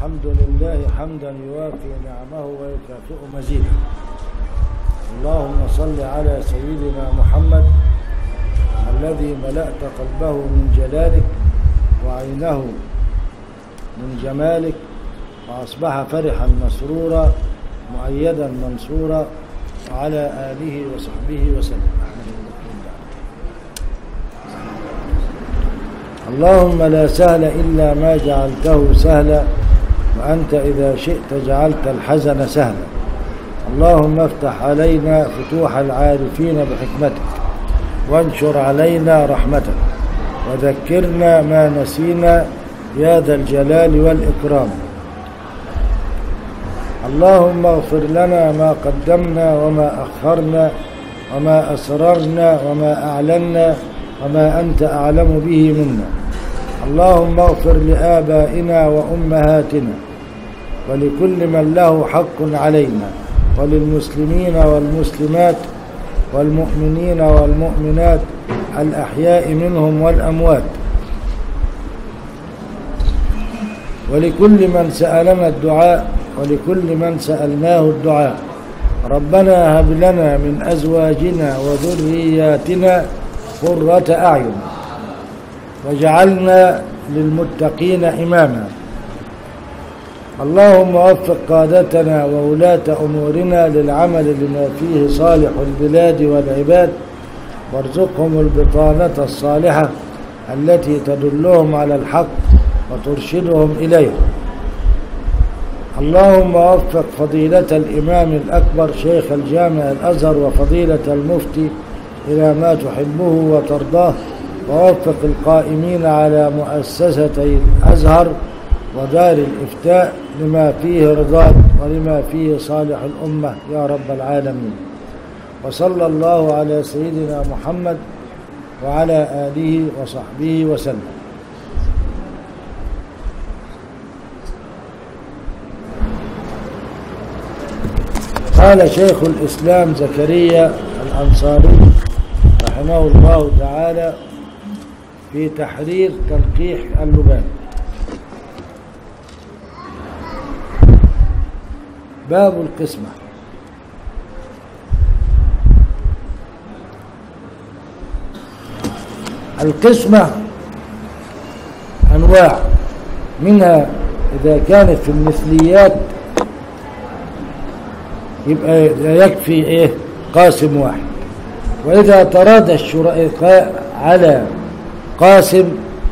الحمد لله حمدا يوافي نعمه ويكافئ مزيده اللهم صل على سيدنا محمد الذي ملأت قلبه من جلالك وعينه من جمالك وأصبح فرحا مسرورا مؤيدا منصورا وعلى آله وصحبه وسلم اللهم لا سهل إلا ما جعلته سهلا وأنت إذا شئت جعلت الحزن سهلا اللهم افتح علينا فتوح العارفين بحكمتك وانشر علينا رحمتك وذكرنا ما نسينا يا ذا الجلال والإكرام اللهم اغفر لنا ما قدمنا وما أخرنا وما أسررنا وما أعلنا وما أنت أعلم به منا اللهم اغفر لآبائنا وأمهاتنا ولكل من له حق علينا وللمسلمين والمسلمات والمؤمنين والمؤمنات الأحياء منهم والأموات ولكل من سألنا الدعاء ولكل من سألناه الدعاء ربنا هب لنا من أزواجنا وذرياتنا قرة أعين وجعلنا للمتقين إماما اللهم وفق قادتنا وولاة أمورنا للعمل لما فيه صالح البلاد والعباد وارزقهم البطانة الصالحة التي تدلهم على الحق وترشدهم إليه اللهم وفق فضيلة الإمام الأكبر شيخ الجامع الأزهر وفضيلة المفتي إلى ما تحبه وترضاه ووفق القائمين على مؤسستي الأزهر ودار الإفتاء لما فيه رضاك ولما فيه صالح الأمة يا رب العالمين وصلى الله على سيدنا محمد وعلى آله وصحبه وسلم قال شيخ الإسلام زكريا الأنصاري رحمه الله تعالى في تحرير تنقيح اللبان باب القسمة القسمة أنواع منها إذا كانت في المثليات يبقى يكفي إيه قاسم واحد وإذا تراد الشركاء على قاسم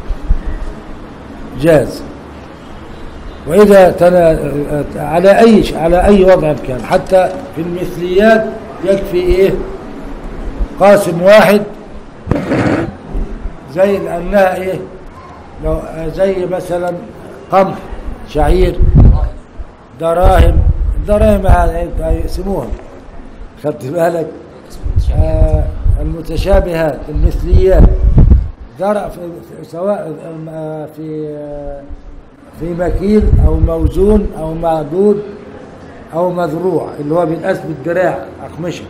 جاز وإذا تنا على أي على أي وضع كان حتى في المثليات يكفي إيه قاسم واحد زي لأنها إيه لو زي مثلا قمح شعير دراهم الدراهم يقسموها خدت بالك آه المتشابهات المثليات درع في سواء في في مكيل او موزون او معدود او مذروع اللي هو بينقاس بالدراع اقمشه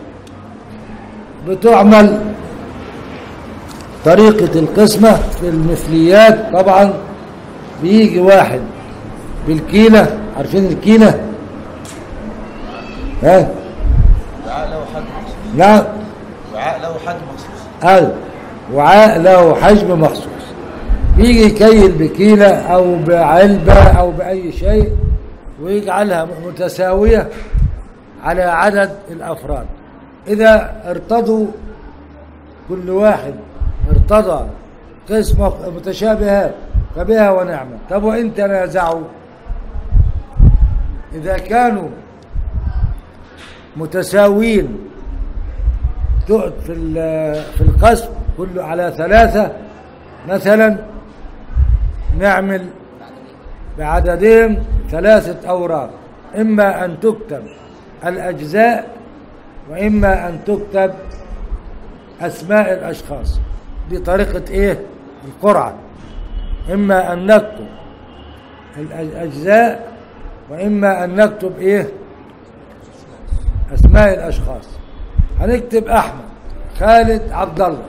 بتعمل طريقة القسمة في المثليات طبعا بيجي واحد بالكيلة عارفين الكيلة ها وعاء له حجم مخصوص نعم وعاء له حجم مخصوص هذا وعاء له حجم مخصوص يجي يكيل بكيلة أو بعلبة أو بأي شيء ويجعلها متساوية على عدد الأفراد إذا ارتضوا كل واحد ارتضى قسم متشابهات فبها ونعمة طب وإن تنازعوا إذا كانوا متساويين في في القسم كله على ثلاثة مثلا نعمل بعددهم ثلاثة أوراق إما أن تكتب الأجزاء وإما أن تكتب أسماء الأشخاص بطريقة إيه القرعة إما أن نكتب الأجزاء وإما أن نكتب إيه أسماء الأشخاص هنكتب أحمد خالد عبد الله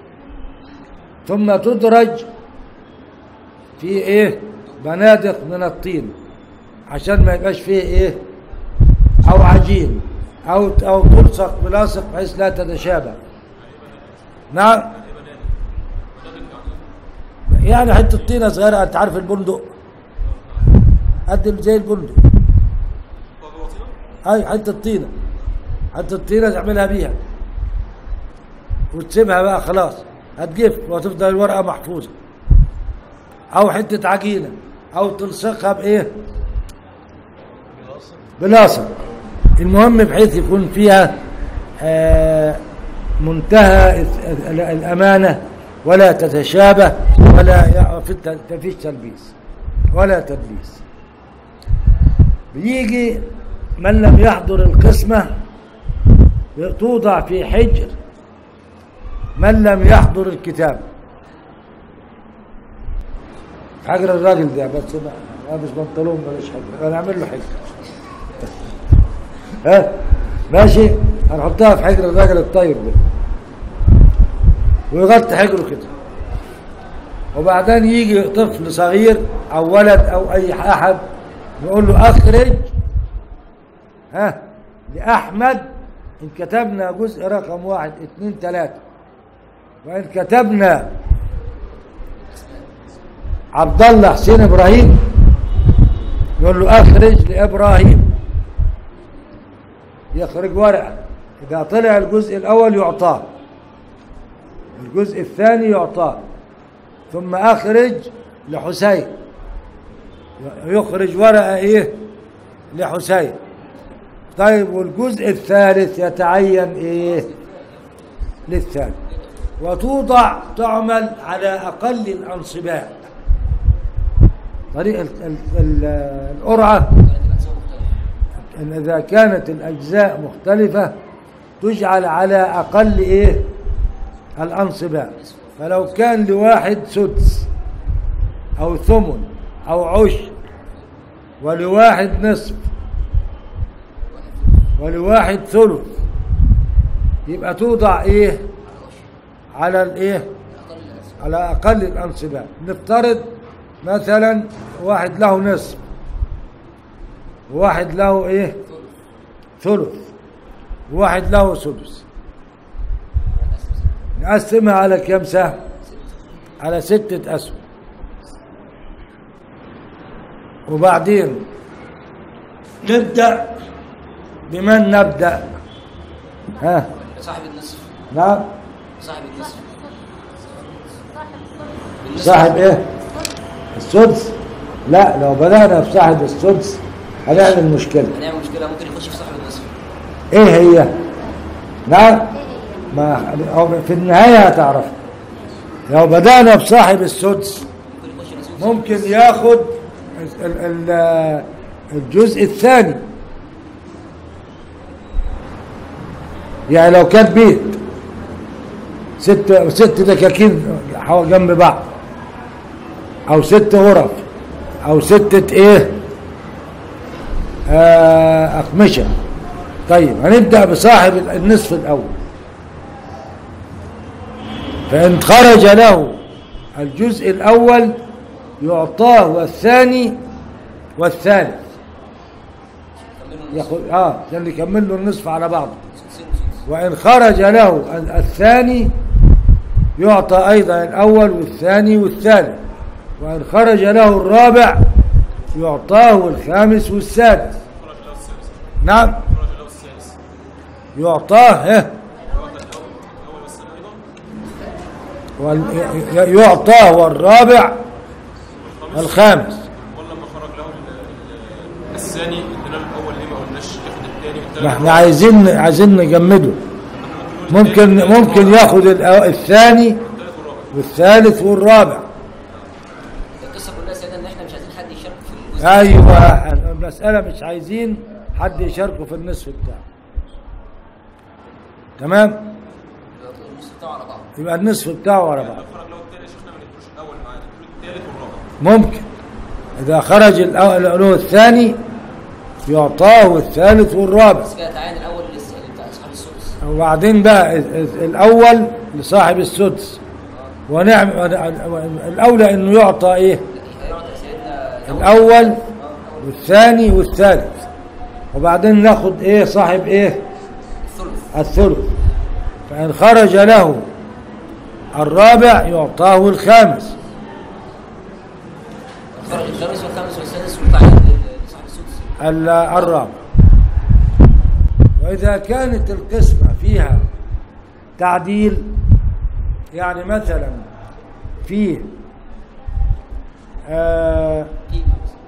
ثم تدرج في إيه بنادق من الطين عشان ما يبقاش فيه ايه او عجين او او تلصق بلاصق بحيث لا تتشابه نعم يعني حته طينه صغيره انت عارف البندق قد زي البندق اي حته طينه حته طينه تعملها بيها وتسيبها بقى خلاص هتجف وتفضل الورقه محفوظه او حته عجينه او تلصقها بايه بلاصق المهم بحيث يكون فيها آه، منتهى الث- ال- الامانه ولا تتشابه ولا يع- في الت- فيش تلبيس ولا تدليس بيجي من لم يحضر القسمه توضع في حجر من لم يحضر الكتاب حجر الراجل ده بس ما لابس بنطلون ماليش حجر انا اعمل له حجر ها ماشي هنحطها في حجر الراجل الطيب ده ويغطي حجره كده وبعدين يجي طفل صغير او ولد او اي احد يقول له اخرج ها لاحمد ان كتبنا جزء رقم واحد اثنين ثلاثه وان كتبنا عبد الله حسين ابراهيم يقول له اخرج لابراهيم يخرج ورقه اذا طلع الجزء الاول يعطاه الجزء الثاني يعطاه ثم اخرج لحسين يخرج ورقه ايه لحسين طيب والجزء الثالث يتعين ايه للثاني وتوضع تعمل على اقل الانصباء طريقه ال- ال- ال- القرعه إن إذا كانت الأجزاء مختلفة تجعل على أقل إيه الأنصباء فلو كان لواحد سدس أو ثمن أو عشر ولواحد نصف ولواحد ثلث يبقى توضع إيه على الإيه على أقل الأنصباء نفترض مثلا واحد له نصف وواحد له ايه ثلث وواحد له سدس نقسمها على كم سهم على ستة أسهم وبعدين نبدأ بمن نبدأ ها صاحب النصف نعم صاحب النصف صاحب ايه السدس لا لو بدأنا بصاحب السدس هنعمل مشكلة هنعمل مشكلة ممكن يخش في صاحب النصف ايه هي نعم ما أو في النهاية هتعرف لو بدأنا بصاحب السدس ممكن يخش نصف ممكن ياخد ال- ال- الجزء الثاني يعني لو كان بيت ست ست دكاكين حو- جنب بعض او ست غرف او ستة ايه آه اقمشة طيب هنبدأ بصاحب النصف الاول فإن خرج له الجزء الأول يعطاه والثاني والثالث ياخد اه عشان يكمل له النصف على بعضه وإن خرج له ال- الثاني يعطى أيضا الأول والثاني والثالث وإن خرج له الرابع يعطاه الخامس والسادس نعم يعطاه ها وال- ي- يعطاه والرابع والخامس ولما خرج له ال- الثاني ادينا له الاول ليه ما قلناش ياخد الثاني ما والثالث احنا عايزين عايزين نجمده ممكن ممكن ياخد الأو- الثاني والثالث والرابع القصة كلها سيدنا ان احنا مش عايزين حد يشارك في الجزء ايوه المسألة مش عايزين حد يشاركه في النصف بتاعه تمام النصف بتاعه على بعض يبقى النصف بتاعه ورا بعض خرج له الثاني يا شيخنا ما نديلوش الاول معاه نديله الثالث والرابع ممكن إذا خرج الأول له الثاني يعطاه الثالث والرابع بس كده تعين الاول للس- بتاع اصحاب السدس وبعدين بقى ال- ال- الأول لصاحب السدس ونعم الأولى إنه يعطى إيه يعطي سيدنا الأول والثاني والثالث وبعدين ناخد ايه صاحب ايه الثلث الثلث فإن خرج له الرابع يعطاه الخامس خرج الخامس والخامس والسادس والبعد لصاحب السدس ال- الرابع وإذا كانت القسمة فيها تعديل يعني مثلا فيه آه قيمة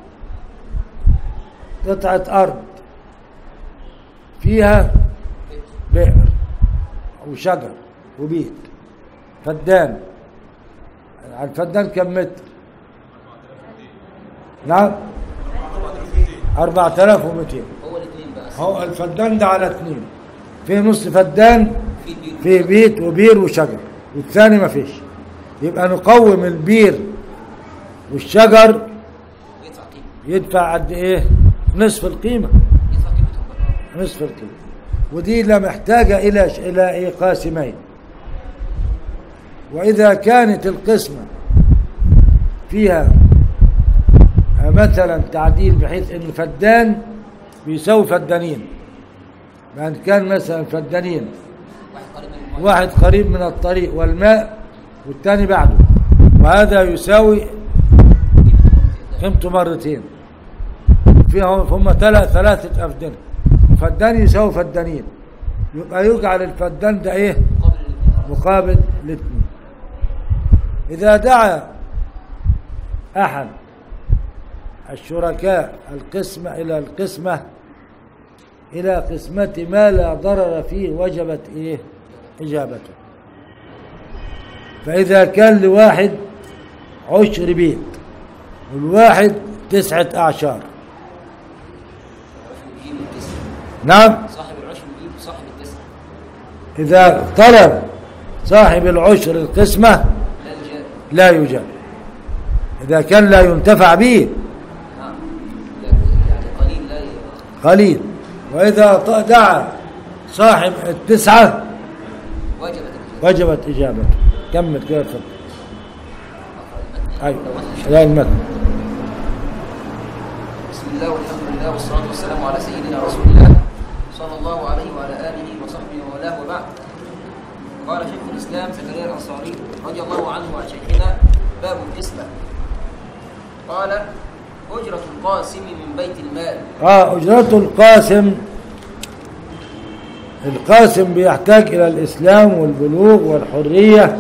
مثلا قطعة أرض فيها بئر وشجر وبيت فدان الفدان كم متر؟ نعم 4200 هو الاثنين بقى هو الفدان ده على اثنين في نص فدان في البيت في بيت وبير وشجر والثاني ما فيش يبقى نقوم البير والشجر ويدفع قيمة يدفع قد ايه نصف القيمه يدفع قيمتهم بقى نصف القيمة ودي لا محتاجة إلى إلى إيه قاسمين وإذا كانت القسمة فيها آه، مثلا تعديل بحيث إن فدان بيساوي فدانين يعني كان مثلا فدانين واحد قريب من الموت واحد قريب من الطريق والماء والثاني بعده وهذا يساوي قيمته مرتين فيهم هم ثلاث ثلاثة أفدنة فدان يساوي فدانين يبقى يجعل الفدان ده إيه قبل الاثنين مقابل الاثنين إذا دعا أحد الشركاء القسمة إلى القسمة إلى قسمة ما لا ضرر فيه وجبت إيه إجابته فإذا كان لواحد عشر بيت والواحد تسعة أعشار يجيب التسعة نعم صاحب العشر يجيب صاحب التسعة إذا طلب صاحب العشر القسمة لا يجاب لا يجاب إذا كان لا ينتفع به نعم لا- يعني قليل لا ي- قليل وإذا ط- دعا صاحب التسعة وجبت الإجابة وجبت إجابته كمل كده اتفضل أيوة لو واحد لا المتن بسم الله والحمد لله والصلاة والسلام على سيدنا رسول الله صلى الله عليه وعلى آله وصحبه وموالاه وبعد قال شيخ الإسلام زكريا الأنصاري رضي الله عنه وعن شيخنا باب القسمة قال أجرة القاسم من بيت المال آه أجرته القاسم القاسم بيحتاج إلى الإسلام والبلوغ والحرية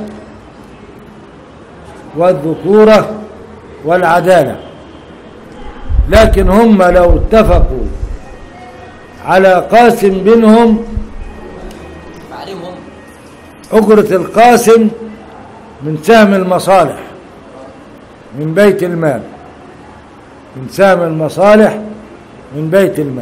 والذكورة والعدالة لكن هم لو اتفقوا على قاسم بينهم فعليهم هم أجرة القاسم من سهم المصالح من بيت المال من سهم المصالح من بيت المال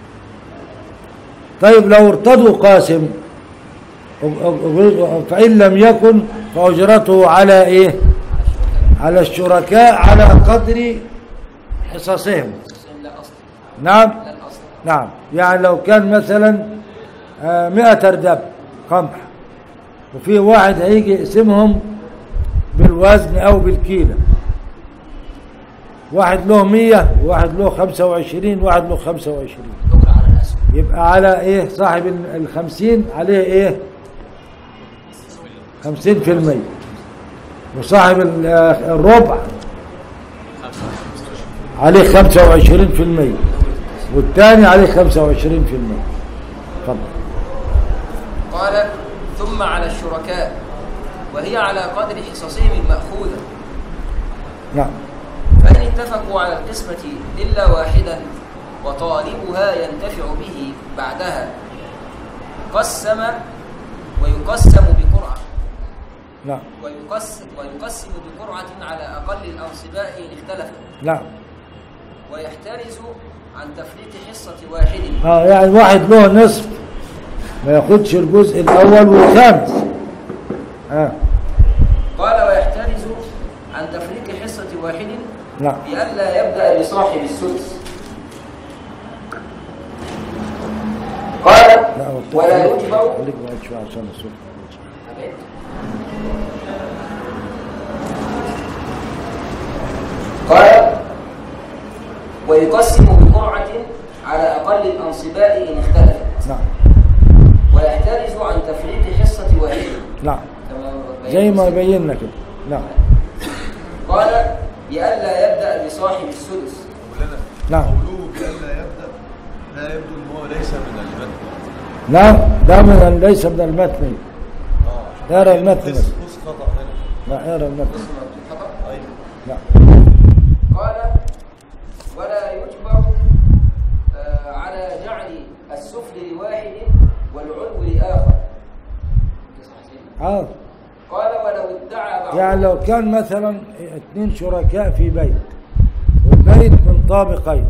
طيب لو ارتضوا قاسم أج- أج- فإن لم يكن فأجرته على إيه على الشركاء على قدر حصصهم لا أصل نعم لا الأصل نعم يعني لو كان مثلا آه، مئة أردب قمح وفي واحد هيجي يقسمهم بالوزن أو بالكيلو واحد له مية وواحد له خمسة وعشرين واحد له خمسة وعشرين الأجرة على الأسهم يبقى على إيه صاحب ال- الخمسين عليه إيه خمسين في المية وصاحب ال- آه، الربع عليه خمسة وعشرين في المية والثاني عليه خمسة وعشرين في المية تفضل قال ثم على الشركاء وهي على قدر حصصهم المأخوذة نعم فإن اتفقوا على القسمة إلا واحدا وطالبها ينتفع به بعدها قسم ويقسم بقرعة نعم ويقسم, ويقسم بقرعة على أقل الأنصباء إن اختلفوا نعم ويحترز عن تفريط حصة واحد اه يعني واحد له نصف ما ياخدش الجزء الاول والخامس اه قال ويحترز عن تفريق حصة واحد نعم بألا يبدأ بصاحب السدس قال لا هو ولا التفريق- يجبر خليك بعد شويه عشان الصوت قال ويقسم بقرعة على أقل الأنصباء إن اختلفت نعم ويحترز عن تفريق حصة واحدة نعم كما بين زي ما مسلم. بينا كده نعم قال لئلا يبدأ بصاحب السدس مولانا نعم. قوله بألا يبدأ لا يبدو ان هو ليس من المتن لا ده من ليس من المتن اه يرى المتن قص قص خطأ هنا لا يرى المتن خطأ ايوه لا قال ولا يجبر آه، على جعل السفل لواحد والعلو لآخر اه قال ولو ادعى بعض يعني لو كان مثلا اثنين شركاء في بيت والبيت من طابقين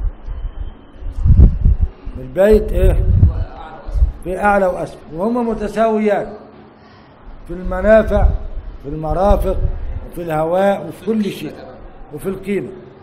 البيت ايه في اعلى واسفل وهما متساويان في المنافع في المرافق وفي الهواء وفي كل شيء وفي القيمه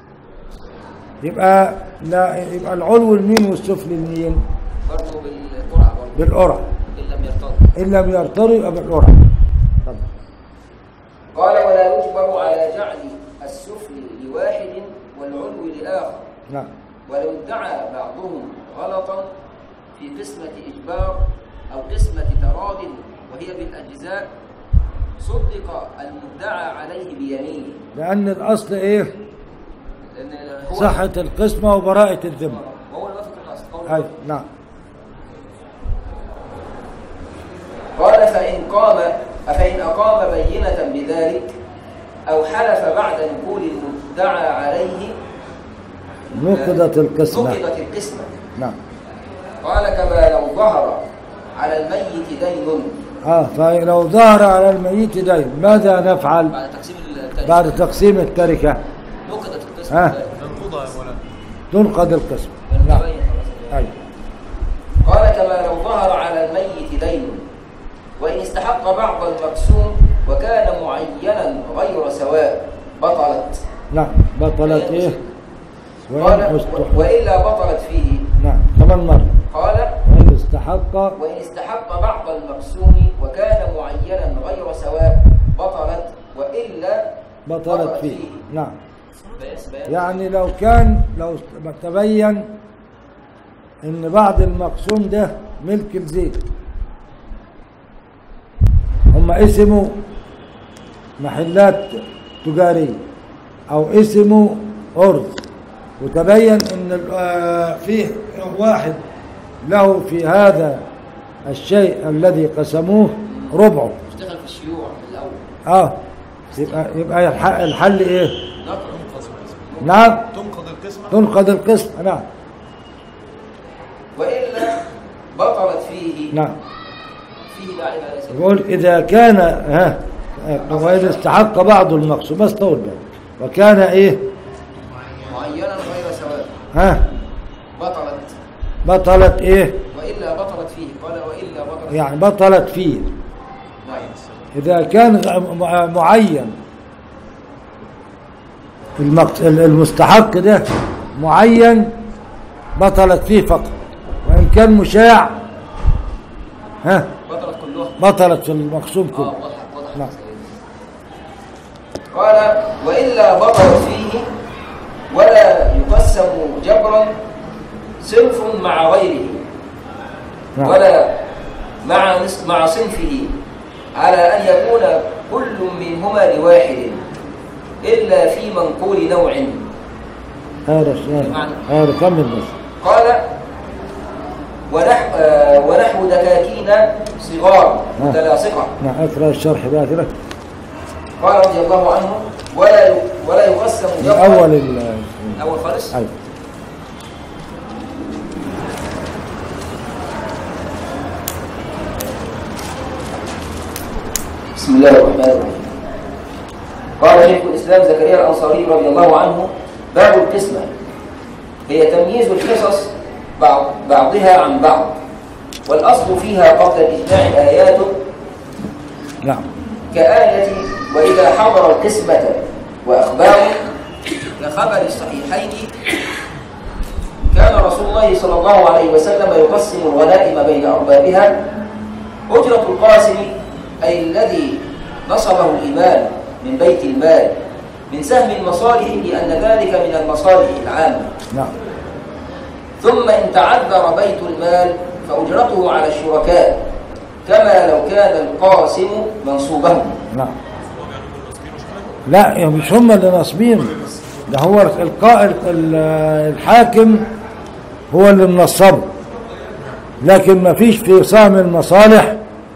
يبقى لا يبقى العلو لمين والسفل لمين برضه بالقرعة برضه بالقرعه إن لم يرتضي ان لم يرتضوا يبقى بالقرعه طب. قال ولا يجبر على جعل السفل لواحد والعلو لآخر نعم ولو ادعى بعضهم غلطا في قسمة إجبار أو قسمة تراض وهي بالأجزاء صدق المدعى عليه بيمينه لان الاصل ايه لأن هو صحه القسمه وبراءه الذمه وهو الوافق الأصل قول أي نعم قال فإن قام فإن أقام بينة بذلك أو حلف بعد نقول المدعى عليه نقضت القسمة نقضت القسمة نعم قال كما لو ظهر على الميت دين اه فلو ظهر على الميت دين ماذا نفعل بعد تقسيم التاريخ بعد تقسيم التركة نقضت القسمة ها. بذلك. تنقضها يا مولانا تنقض القسمة من نعم تبين خلاص. أي قال كما لو ظهر على الميت دين وإن استحق بعض المقسوم وكان معينا غير سواء بطلت نعم بطلت إيه وإن قال استحق وإلا بطلت فيه نعم كمان مرة قال وإن استحق وإن استحق بعض المقسوم وكان معينا غير سواء بطلت وإلا بطلت فيه نعم بيان- بيان. يعني لو كان لو تبين ان بعض المقسوم ده ملك الزيت هم اسموا محلات تجارية او اسموا أرز وتبين ان ال- آه، فيه واحد له في هذا الشيء الذي قسموه ربعه اشتغل في الشيوع الأول اه يبقى يبقى الح- الحل ايه نقل نعم تنقض القسمة تنقض القسم نعم وإلا بطلت فيه نعم فيه لا عيب ليس يقول إذا كان ها وإذا استحق بعض المقصود بس طول بالك وكان إيه معينا غير سواء ها بطلت بطلت إيه وإلا بطلت فيه قال وإلا بطلت يعني بطلت فيه نعم. إذا كان غ- مع- معين المقص- المستحق ده معين بطلت فيه فقط وإن كان مشاع ها بطلت كلها بطلت في المقسوم اه كله وضحت وضحت نعم. قال وإلا بطلت فيه ولا يقسم جبرا صنف مع غيره نعم. ولا مع نص- مع صنفه على أن يكون كل منهما لواحد إلا في منقول نوع هذا بمعنى؟ هذا كمل بس قال ونحو, آه ونحو دكاكين صغار نعم. متلاصقة نعم اقرأ الشرح بقى كده قال رضي الله عنه ولا ي- ولا يقسم من جبرا أول ال أول خالص أيوة. بسم الله الرحمن الرحيم قال شيخ الإسلام زكريا الأنصاري رضي الله عنه باب القسمة هي تمييز القصص بعض بعضها عن بعض والأصل فيها قبل الإجماع آيات نعم كآية وإذا حضر القسمة وأخبار كخبر الصحيحين كان رسول الله صلى الله عليه وسلم يقسم الغنائم بين أربابها أجرة القاسم أي الذي نصبه الإمام من بيت المال من سهم المصالح لأن ذلك من المصالح العامة نعم ثم إن تعذر بيت المال فأجرته على الشركاء كما لو كان القاسم منصوبه نعم لا يعني مش هم اللي ناصبين ده هو القائل الحاكم هو اللي منصبه لكن ما فيش في سهم المصالح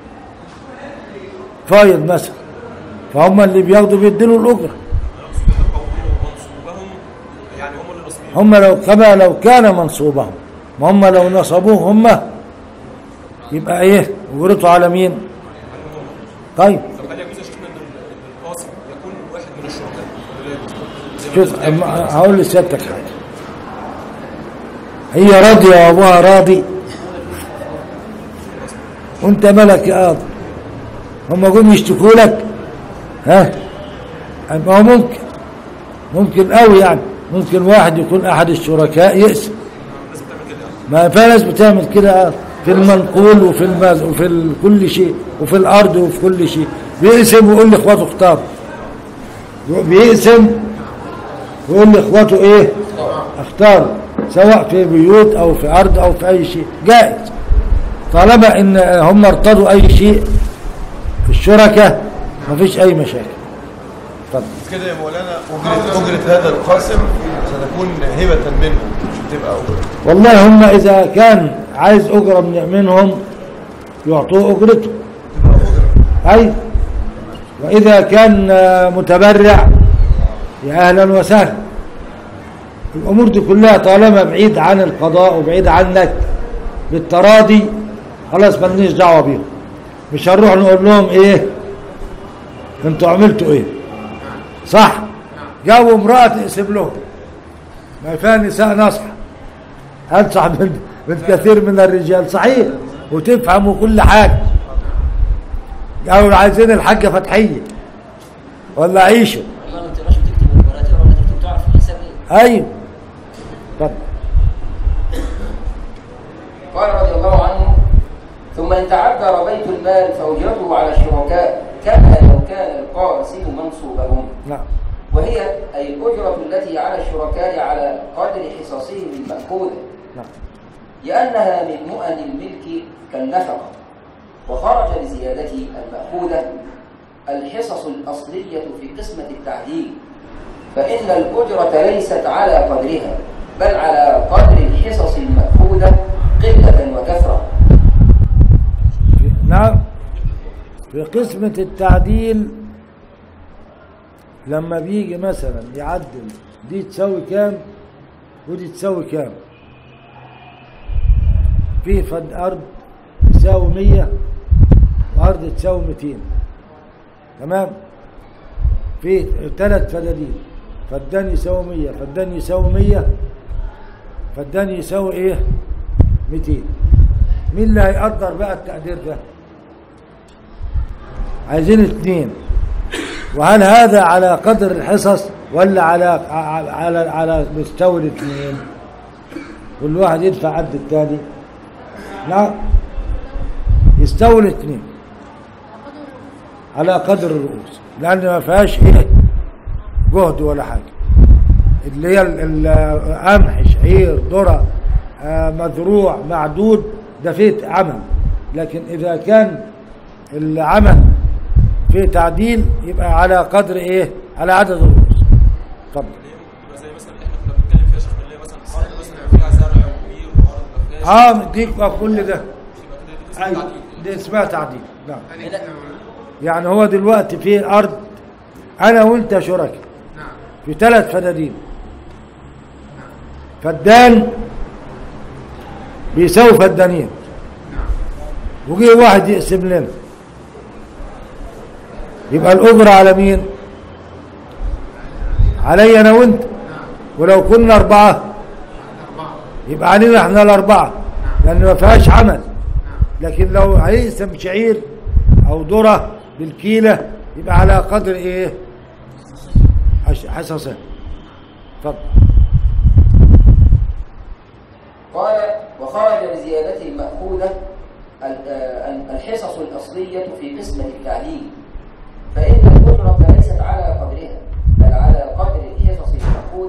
فايض مثلا فهم اللي بياخدوا بيديله الاجره منصوبهم يعني هم اللي نصبين هم لو كما لو كان منصوبهم ما هم لو نصبوه هم يبقى ايه اجرته على مين طيب طب هل يجوز يا شيخنا ان إن القاسم يكون واحد من الشركاء ولا لا يجوز؟ زي ما شوف قلت يعني أما- هقول لسيادتك حاجه هي راضيه وابوها راضي وانت ملك يا قاضي هم جم يشتكوا لك ها ما هو ممكن ممكن قوي يعني ممكن واحد يكون احد الشركاء يقسم الناس بتعمل كده يعني ما في ناس بتعمل كده آه، في المنقول وفي المز... وفي ال- كل شيء وفي الارض وفي كل شيء بيقسم ويقول لاخواته اختاروا بيقسم ويقول لاخواته ايه اختاروا سواء في بيوت او في ارض او في اي شيء جائز طالما ان هم ارتضوا اي شيء الشركاء مفيش اي مشاكل اتفضل كده يا مولانا أجرة, أجرة هذا القاسم ستكون هبة منه مش هتبقى أجرة والله هم اذا كان عايز اجره من- منهم يعطوه اجرته اي واذا كان آه، متبرع يا اهلا وسهلا الامور دي كلها طالما بعيد عن القضاء وبعيد عنك بالتراضي خلاص مالناش دعوه بيهم مش هنروح نقول لهم ايه انتوا عملتوا ايه صح جابوا امراه تقسم لهم ما فيها نساء نصح انصح من من كثير من الرجال صحيح وتفهموا كل حاجه قالوا عايزين الحاجه فتحيه ولا عيشوا والله ما تقراش وتكتب ولا تقرا ولا تكتب تعرف الحساب ايه ايوه طب قال رضي الله عنه ثم ان تعذر بيت المال فاجرته على الشركاء كما لو كان القاسم منصوبهم نعم وهي اي الاجره التي على الشركاء على قدر حصصهم الماخوذه نعم لانها من مؤن الملك كالنفقه وخرج بزيادته الماخوذه الحصص الاصليه في قسمه التعديل فان الاجره ليست على قدرها بل على قدر الحصص الماخوذه قله وكثره في نعم في قسمة التعديل لما بيجي مثلا يعدل دي تساوي كام ودي تساوي كام في فد أرض تساوي مية وأرض تساوي ميتين تمام في ثلاث فدادين فدان يساوي مية فدان يساوي مية فدان يساوي ايه ميتين مين اللي هيقدر بقى التقدير ده عايزين اثنين وهل هذا على قدر الحصص ولا على على على, على مستوى الاثنين كل واحد يدفع قد الثاني لا يستوي الاثنين على قدر الرؤوس لان ما فيهاش ايه جهد ولا حاجه اللي هي ال- ال- قمح شعير ذره آه، مزروع معدود ده فيه عمل لكن اذا كان العمل فيه تعديل يبقى على قدر ايه على عدد الرؤوس طب يبقى زي مثلا احنا كنا بنتكلم فيها شيخنا اللي هي مثلا ارض مثلا فيها زرع كبير وارض ما فيهاش اه مديك بقى كل ده يبقى كده دي اسمها ايوه تعديل. دي اسمها تعديل نعم هنا يعني هو دلوقتي في ارض انا وانت شركاء في ثلاث فدادين فدان بيساوي فدانين وجي واحد يقسم لنا يبقى الاجره على مين علي انا وانت ولو كنا اربعه يبقى علينا احنا الاربعه لان ما فيهاش عمل لكن لو هيقسم شعير او ذره بالكيله يبقى على قدر ايه حش- حصصه اتفضل قال وخرج بزيادته المأخوذة ال- آه، الحصص الأصلية في قسمة التعديل فإن الأجرة ليست على قدرها بل على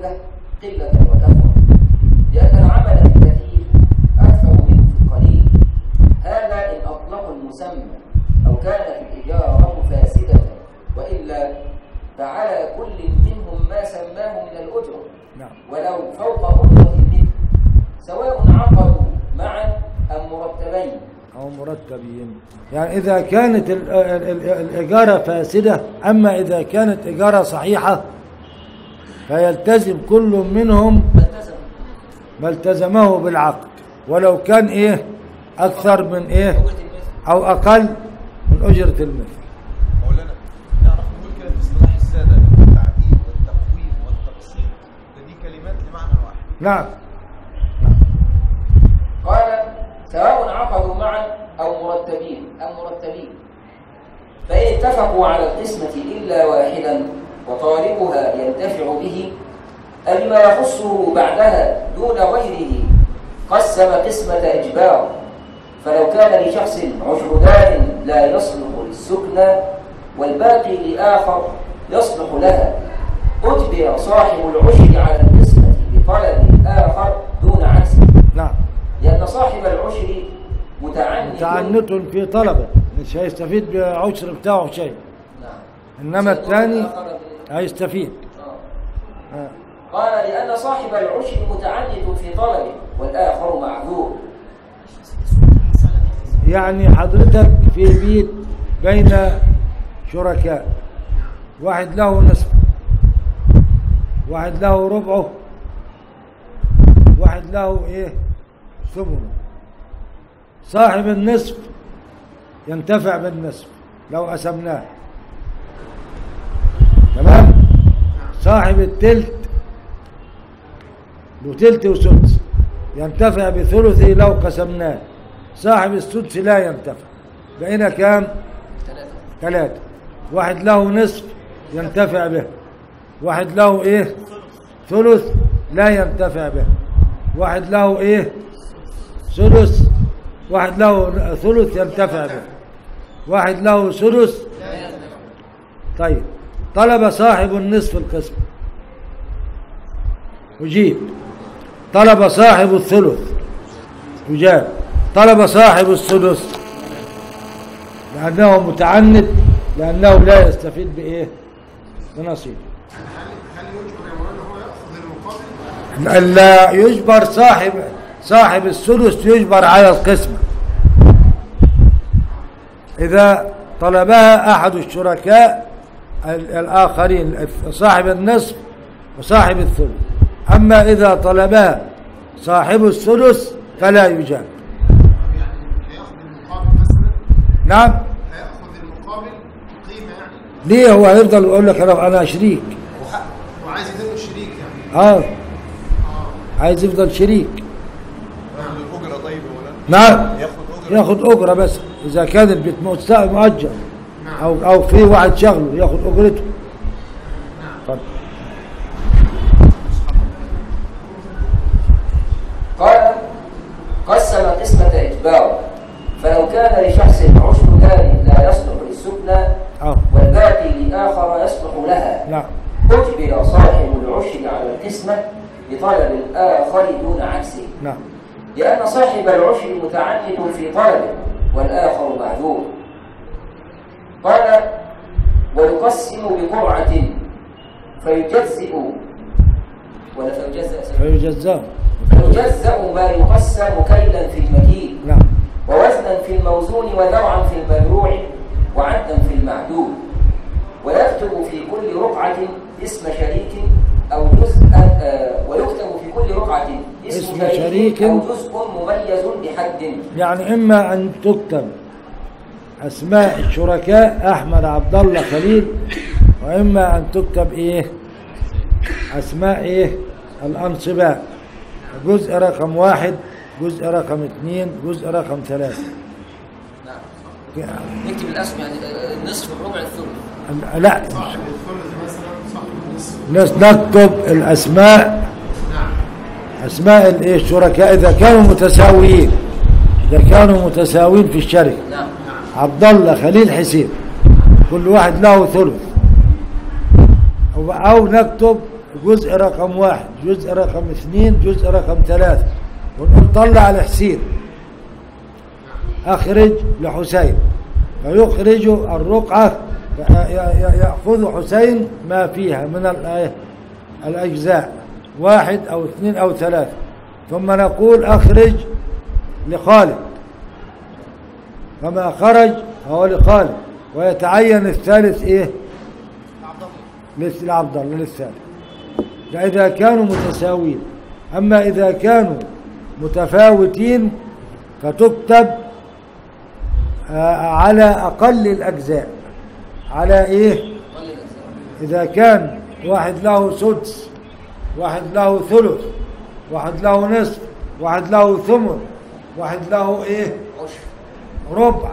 الزوجة قلة وكثرة لأن العمل في الكثير أكثر منه في القليل هذا إن أطلقوا المسمى أو كانت الإجارة فاسدة وإلا فعلى كل منهم ما سماه من الأجرة نعم ولو فوق أجرة منه سواء عقدوا معا أم مرتبين أو مرتبين يعني إذا كانت ال- ال- ال- الإجارة فاسدة أما إذا كانت إجارة صحيحة فيلتزم كل منهم فالتزم ما التزمه بالعقد ولو كان إيه أكثر من إيه أجرة المثل أو أقل من أجرة المثل مولانا نعرف نقول كده في اصطلاح الساده التعديل والتقويم والتقسيم ده دي كلمات لمعنى واحد نعم قال سواء عقدوا معا أو مرتبين أم مرتبين فإن اتفقوا على القسمة إلا واحدا وطالبها ينتفع به أي ما يخصه بعدها دون غيره قسم قسمة إجبار فلو كان لشخص عشر دار لا يصلح للسكنى والباقي لآخر يصلح لها أجبر صاحب العشر على القسمة بطلب الآخر دون عكسه نعم لأن صاحب العشر متعنت متعنت في طلبه مش هيستفيد بالعشر بتاعه شيء نعم إنما سيكون الثاني الآخر بال- هيستفيد آه. آه. قال لأن صاحب العشر متعنت في طلبه والآخر معذور يعني حضرتك في بيت بين شركاء واحد له نصف واحد له ربعه واحد له ايه ثمنه صاحب النصف ينتفع بالنصف لو قسمناه تمام صاحب التلت له تلت وسدس ينتفع بثلثه لو قسمناه صاحب السدس لا ينتفع بقينا كام ثلاثة ثلاثة واحد له نصف ينتفع به واحد له ايه ثلث لا ينتفع به واحد له ايه ثلث واحد له ثلث ينتفع به واحد له ثلث طيب طلب صاحب النصف القسم أجيب طلب صاحب الثلث يجاب طلب صاحب السدس لأنه متعنت لأنه لا يستفيد بإيه بنصيب هل يجبر يا مولانا هو ياخذ المقابل؟ لا يجبر صاحب صاحب السدس يجبر على القسمة إذا طلبها أحد الشركاء ال- الآخرين صاحب النصف وصاحب الثلث أما إذا طلبها صاحب السدس فلا يجاب يعني هياخذ المقابل مثلا نعم هياخذ المقابل قيمه يعني ليه هو هيفضل يقول لك أنا أنا شريك وعايز يديله الشريك يعني اه عايز يفضل شريك ياخد الاجره طيب يا مولانا نعم ياخد اجره ياخد اجره بس اذا كان البيت مست- مؤجر او او في واحد شغله ياخد اجرته اتفضل. قال قسم قسمة إجبار فلو كان لشخص عشر دار لا يصلح للسكنى اه والباقي لآخر يصلح لها نعم أجبر صاحب العشر على القسمة بطلب الآخر دون عكسه نعم لأن صاحب العشر متعنت في طلبه والآخر معذور قال ويقسم بقرعة فيجزئ ولا فيجزأ فيجزاه فيجزأ ما يقسم كيلا في المكيل نعم ووزنا في الموزون وذرعا في المذروع وعدا في المعدود ويكتب في كل رقعة اسم شريك أو جزء آه، ويكتب في كل رقعة اسم, اسم شريك أو جزء مميز بحد يعني اما ان تكتب اسماء الشركاء احمد عبد الله خليل واما ان تكتب ايه اسماء ايه الانصباء جزء رقم واحد جزء رقم اثنين جزء رقم ثلاثة نعم نكتب الاسم يعني آه، النصف الربع الثلث لا صاحب الثلث مثلا صاحب النصف نس- نكتب الاسماء اسماء الايه الشركاء اذا كانوا متساويين اذا كانوا متساويين في الشركه نعم عبد الله خليل حسين كل واحد له ثلث أو- او نكتب جزء رقم واحد جزء رقم اثنين جزء رقم ثلاثة ونقول طلع الحسين أخرج لحسين فيخرج الرقعة ي- ي- يأخذ حسين ما فيها من ال- الأجزاء واحد أو اثنين أو ثلاثة ثم نقول أخرج لخالد فما خرج هو لخالد ويتعين الثالث إيه لس- لعبد الله للثالث ده إذا كانوا متساويين أما إذا كانوا متفاوتين فتكتب آه، على أقل الأجزاء على إيه قل الأجزاء إذا كان واحد له سدس واحد له ثلث واحد له نصف واحد له ثمن واحد له إيه عشر ربع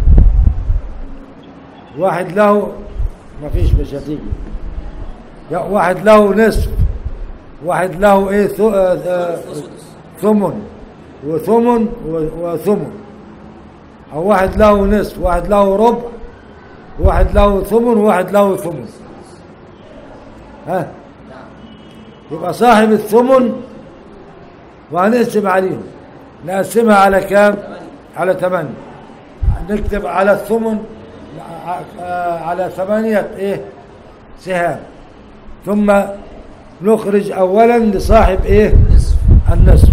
واحد له ما فيش مش هتيجي يا واحد له نصف واحد له ايه ث- آه، آه، وسدس ثمن وثمن و- وثمن او واحد له نصف واحد له ربع واحد له ثمن وواحد له ثمن ها نعم يبقى صاحب الثمن وهنقسم عليهم نقسمها على كام ثمانية على ثمانية نكتب على الثمن آه، على ثمانية ايه سهام ثم نخرج اولا لصاحب ايه نصف النصف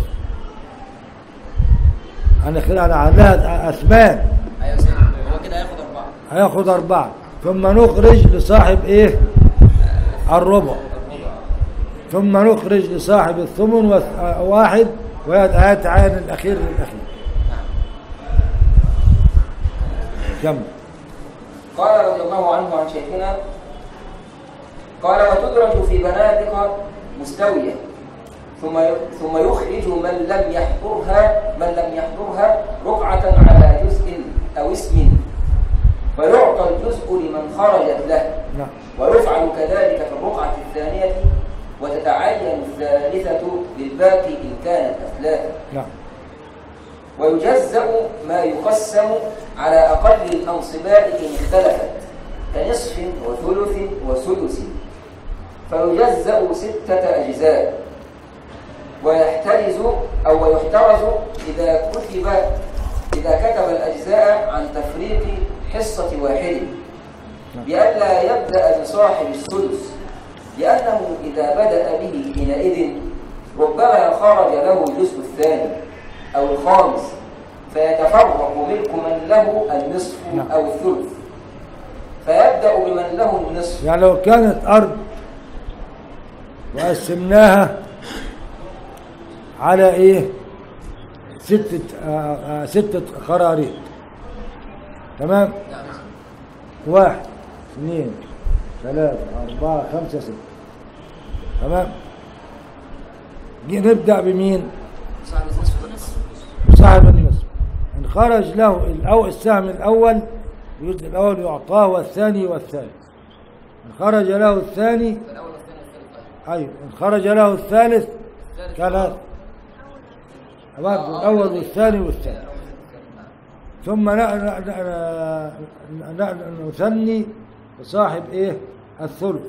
هنخلي على عليها اثمان أيوة سيدي هو كده هياخد أربعة هياخد اربعة ثم نخرج لصاحب ايه الربع ثم نخرج لصاحب الثمن وث- آه، واحد ويتعين الاخير للاخير كم قال رضي الله عنه عن شيخنا قال وتدرج في بنادق مستوية ثم ثم يخرج من لم يحضرها من لم يحضرها رقعة على جزء أو اسم فيعطى الجزء لمن خرجت له نعم ويفعل كذلك في الرقعة الثانية وتتعين الثالثة للباقي إن كانت أثلاثا نعم ويجزأ ما يقسم على أقل الأنصباء إن اختلفت كنصف وثلث وسدس فيجزأ ستة أجزاء ويحترز أو ويحترز إذا كتب إذا كتب الأجزاء عن تفريق حصة واحد بألا يبدأ بصاحب السدس لأنه إذا بدأ به حينئذ ربما خرج له الجزء الثاني أو الخامس فيتفرق ملك من له النصف نعم. أو الثلث فيبدأ بمن له النصف يعني لو كانت أرض وقسمناها على إيه ستة آه آه ستة خراريط تمام نعم واحد اثنين ثلاثة أربعة خمسة ستة تمام جي نبدأ بمين صاحب النصف والنصف صاحب النصف إن خرج له الأو السهم الأول الجزء الأول يعطاه والثاني والثالث إن خرج له الثاني فالأول والثاني والثالث واحد. أيوة إن خرج له الثالث الثالث ثلاث برضه الأول والثاني والثالث ثم ن- ن- ن- ن- نثني صاحب إيه الثلث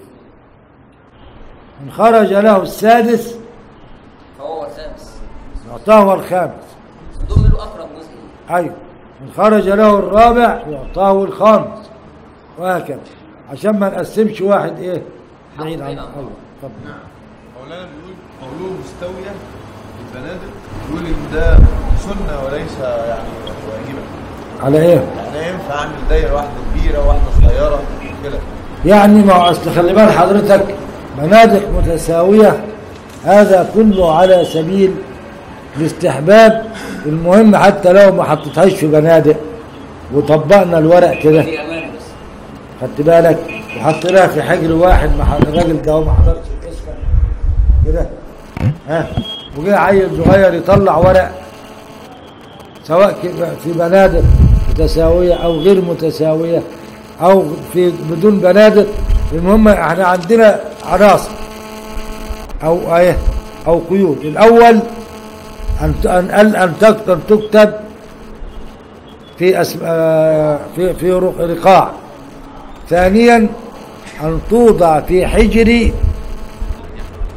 إن خرج له السادس فهو الخامس يعطاه الخامس ضم له أقرب جزء أيوة إن خرج له الرابع يعطاه الخامس وهكذا عشان ما نقسمش واحد إيه بعيد عن بعيد عن أيوة طب مولانا بيقول قوله مستوية البنادق يقول ان ده سنة وليس يعني واجبة على إيه يعني ينفع اعمل دايرة واحدة كبيرة واحدة صغيرة كده يعني ما هو اصل خلي بال حضرتك بنادق متساوية هذا كله على سبيل الاستحباب المهم حتى لو ما حطيتهاش في بنادق وطبقنا الورق كده في أمان بس خدت بالك وحطيناها في حجر واحد ما حد- الراجل ده هو ما حضرش القسمة كده ها وجه عيل صغير يطلع ورق سواء ك- في بنادق متساوية أو غير متساوية أو في بدون بنادق المهم احنا عندنا عناصر أو ايه أو قيود الأول أن ت- أن أن أن تكتب أن تكتب في أسم... آه، في في رق- رقاع ثانيا أن توضع في حجر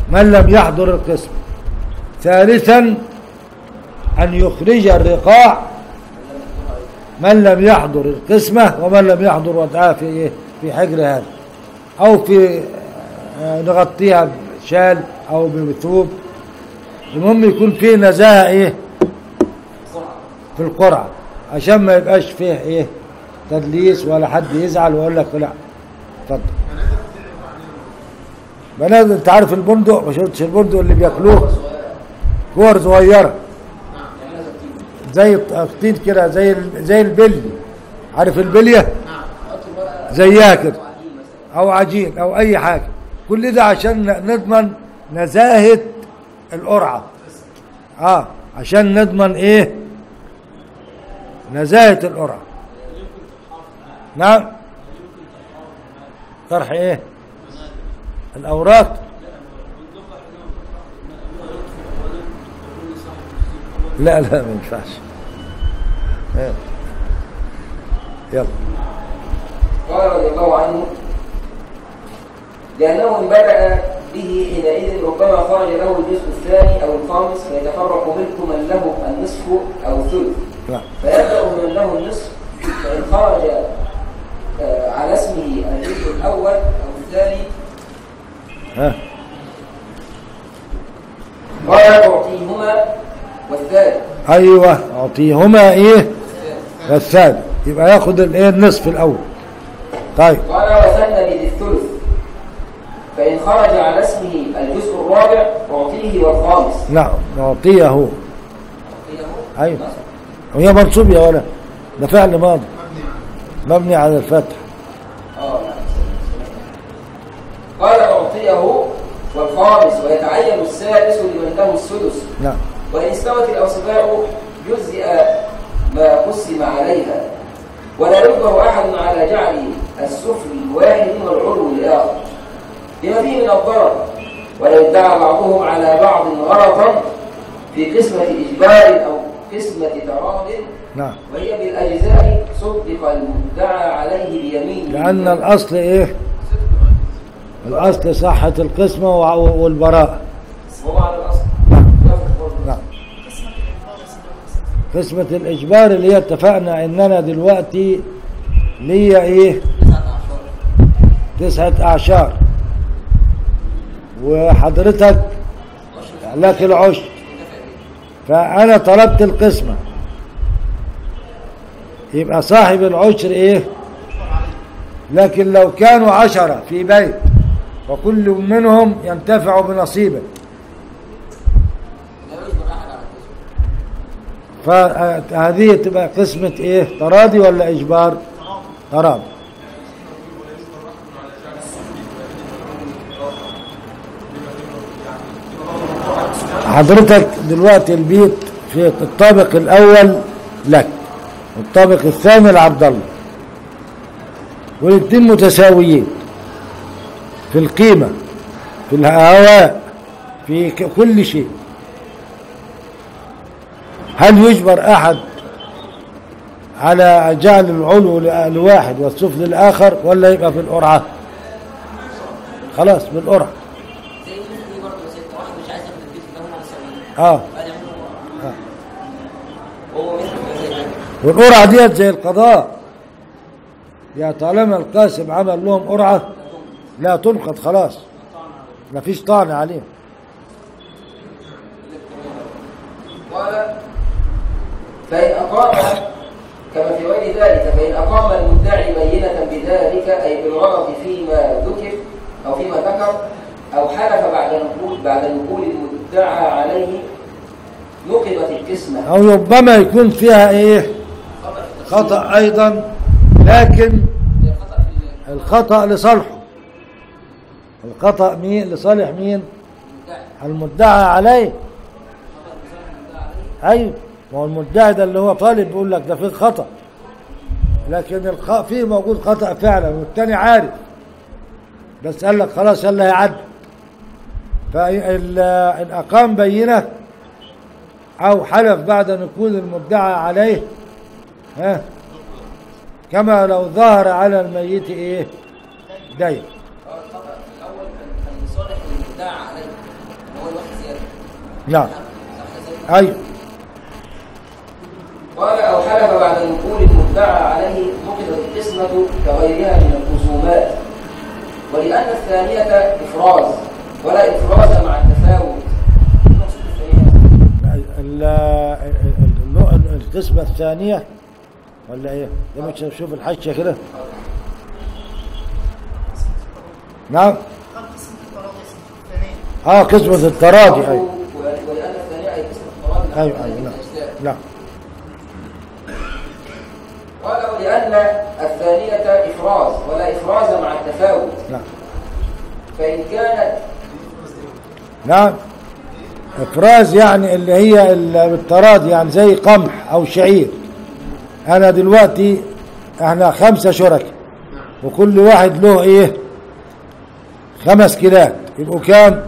من لم يحضر القسم ثالثا أن يخرج الرقاع من لم يحضر القسمة ومن لم يحضر وضعها في إيه؟ في حجر هذا أو في آه، نغطيها بشال أو بثوب المهم يكون فيه نزاهة إيه في القرعة عشان ما يبقاش فيه إيه تدليس ولا حد يزعل ويقول لك لا اتفضل بنادم انت عارف البندق ما شفتش البندق اللي بياكلوه كور صغيره زي الطين كده زي ال- زي البلي عارف البليه زيها كده او عجين او اي حاجه كل ده عشان نضمن نزاهه القرعه اه عشان نضمن ايه نزاهه القرعه نعم طرح ايه الاوراق لا لا ما ينفعش إيه. يلا قال رضي الله عنه لأنه إن بدأ به حينئذ ربما خرج له الجزء الثاني أو الخامس فيتفرق منه من له النصف أو الثلث لا فيبدأ من له النصف فإن خرج آه، على اسمه الجزء الأول أو الثاني ها قال أعطيهما والثالث ايوه اعطيهما ايه والثاني يبقى ياخد الايه النصف الاول طيب قال وثنى بذي الثلث فإن خرج على اسمه الجزء الرابع أعطيه والخامس نعم نعطيه أعطيه ايوه وهي منصوب يا ولا ده فعل ماضي مبني على الفتح آه. قال أعطيه والخامس ويتعين السادس لمن له السدس نعم وإن استوت الأوصباء جزئ ما قسم عليها ولا يجبر أحد على جعل السفل الواحد والعلو الآخر لما فيه من الضرر ولا يدعى بعضهم على بعض غلطا في قسمة إجبار أو قسمة تراض نعم وهي بالأجزاء صدق المدعى عليه بيمين لأن الأصل إيه الأصل صحة القسمة وع- والبراءة وهو على الأصل نعم قسمة الإجبار اللي هي اتفقنا إننا دلوقتي ليا إيه تسعة أعشار وحضرتك لك العشر فأنا طلبت القسمة يبقى صاحب العشر إيه لكن لو كانوا عشرة في بيت وكل منهم ينتفع بنصيبه لا يجبر أحد على القسم فهذه تبقى قسمة ايه تراضي ولا اجبار تراضي حضرتك دلوقتي البيت في الطابق الاول لك والطابق الثاني لعبد الله والاثنين متساويين في القيمة في الهواء في ك- كل شيء هل يجبر أحد على جعل العلو ل- لواحد والسفل للآخر ولا يبقى في القرعة خلاص بالقرعة زي مثل دي برضه يا ست واحد مش عايز ياخد البيت اللي هم مسويين اه بعد يعملوا هو مثل ما زي كده والقرعة ديت زي القضاء يا طالما القاسم عمل لهم قرعة لا تنقض خلاص ما فيش طعن عليهم قال فإن أقام كما في غير ذلك فإن أقام المدعي بينة بذلك أي بالغلط فيما ذكر أو فيما ذكر أو حلف بعد نقول بعد نقول المدعى عليه نقضت القسمة أو ربما يكون فيها إيه خطأ أيضا لكن الخطأ في الخطأ لصالحه الخطأ مين لصالح مين المدعي المدعى عليه ايوه ما هو المدعي ده اللي هو طالب بيقول لك ده فيه خطأ لكن الخ... فيه موجود خطأ فعلا والتاني عارف بس قال لك خلاص يلا يعد فإن أقام بينة أو حلف بعد نقول المدعى عليه ها كما لو ظهر على الميت إيه دين قال الخطأ في الأول كان كان لصالح المدعى عليه نعم أيوه قال أو حلف بعد نقول المدعى عليه نقضت القسمة كغيرها من الخصومات ولأن الثانية إفراز ولا إفراز مع التفاوت المقصود الثانية ال- ال- ال- القسمة الثانية ولا ايه؟ لما شوف الحشة كده نعم اه قسمة التراضي ايوه ولأن الثانية أي قسمة التراضي مع ايوه ايوه الثانية نعم الإسلام. نعم قال ولأن الثانية إفراز ولا إفراز مع التفاوت نعم فإن كانت نعم افراز يعني اللي هي ال- بالتراضي يعني زي قمح او شعير انا دلوقتي احنا خمسة شركاء وكل واحد له ايه خمس كيلات يبقوا كام